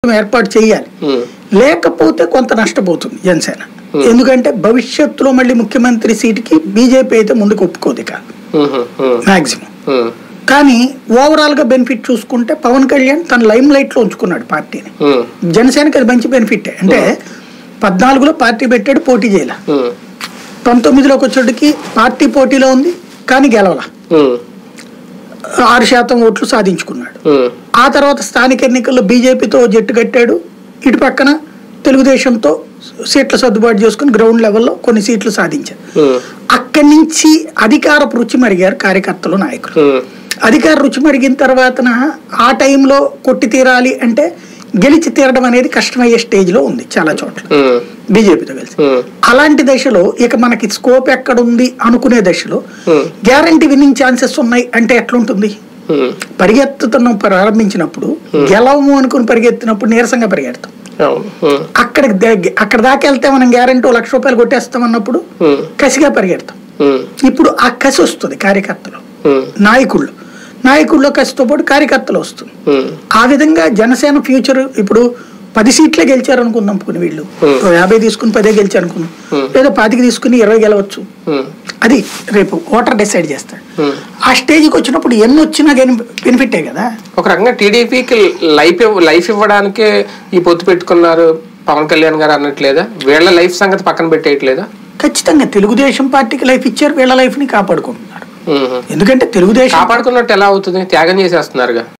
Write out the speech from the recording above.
ప్రభుత్వం ఏర్పాటు చేయాలి ఉమ్, లేకపోతే కొంత నష్టపోతుంది జనసేన ఎందుకంటే భవిష్యత్తులో మళ్ళీ ముఖ్యమంత్రి సీటుకి బీజేపీ అయితే ముందుకు ఒప్పుకోదు ఇక ఉమ్, ఉమ్, మాక్సిమం ఉమ్, కానీ ఓవరాల్ గా బెనిఫిట్ చూసుకుంటే పవన్ కళ్యాణ్ తన లైమ్ లైట్ లో ఉంచుకున్నాడు పార్టీని ఉమ్, జనసేనకి అది మంచి బెనిఫిట్ అంటే పద్నాలుగులో పార్టీ పెట్టాడు పోటీ చేయాల ఉమ్, పంతొమ్మిదిలోకి వచ్చేటికి పార్టీ పోటీలో ఉంది కానీ గెలవల ఉమ్, ఆరు శాతం ఓట్లు సాధించుకున్నాడు ఉమ్, ఆ తర్వాత స్థానిక ఎన్నికల్లో బీజేపీతో జట్టు కట్టాడు ఇటు పక్కన తెలుగుదేశంతో సీట్ల సర్దుబాటు చేసుకుని గ్రౌండ్ లెవెల్లో కొన్ని సీట్లు సాధించారు ఉమ్, అక్కడి నుంచి అధికారపు రుచి మరిగారు కార్యకర్తలు నాయకులు ఉమ్, అధికార రుచి మరిగిన తర్వాతన ఆ టైంలో కొట్టి తీరాలి అంటే గెలిచి తీరడం అనేది కష్టమయ్యే స్టేజ్లో ఉంది చాలా చోట్ల ఉమ్, బీజేపీతో కలిసి ఉమ్, అలాంటి దశలో ఇక మనకి స్కోప్ ఎక్కడుంది అనుకునే దశలో Hmm. గ్యారంటీ విన్నింగ్ ఛాన్సెస్ ఉన్నాయి అంటే ఎట్లుంటుంది ఉమ్, పరిగెత్తుతున్నాం ప్రారంభించినప్పుడు గెలవము అనుకుని పరిగెత్తినప్పుడు నీరసంగా పరిగెడతాం అవును ఉమ్, అక్కడ అక్కడ దాకా వెళ్తే మనం గ్యారంటీ లక్ష రూపాయలు కొట్టేస్తాం అన్నప్పుడు ఉమ్, కసిగా పరిగెడతాం ఉమ్, ఇప్పుడు ఆ కసి వస్తుంది కార్యకర్తలు ఉమ్, నాయకుళ్ళు నాయకుల్లో కసితో పాటు కార్యకర్తలు వస్తుంది ఉమ్, ఆ విధంగా జనసేన ఫ్యూచర్ ఇప్పుడు పది సీట్లే గెలిచారు అనుకుందాం కొన్ని వీళ్ళు Hmm. యాభై తీసుకుని పదే గెలిచారు అనుకుందాం Hmm. లేదా పాతికి తీసుకుని ఇరవై గెలవచ్చు ఉమ్, అది రేపు ఓటర్ డిసైడ్ చేస్తాడు ఉమ్. ఆ స్టేజ్కి వచ్చినప్పుడు ఎన్ని వచ్చినా బెనిఫిటే కదా ఒక రకంగా టీడీపీకి లైఫ్ ఇవ్వ- లైఫ్ ఇవ్వడానికే ఈ పొత్తు పెట్టుకున్నారు పవన్ కళ్యాణ్ గారు అన్నట్లేదా వీళ్ళ లైఫ్ సంగతి పక్కన పెట్టేయట్లేదా ఖచ్చితంగా తెలుగుదేశం పార్టీకి లైఫ్ ఇచ్చారు వీళ్ళ లైఫ్ ని కాపాడుకుంటున్నారు ఉమ్, ఎందుకంటే తెలుగుదేశం కాపాడుకున్నట్టు ఎలా అవుతుంది త్యాగం చేసేస్తున్నారుగా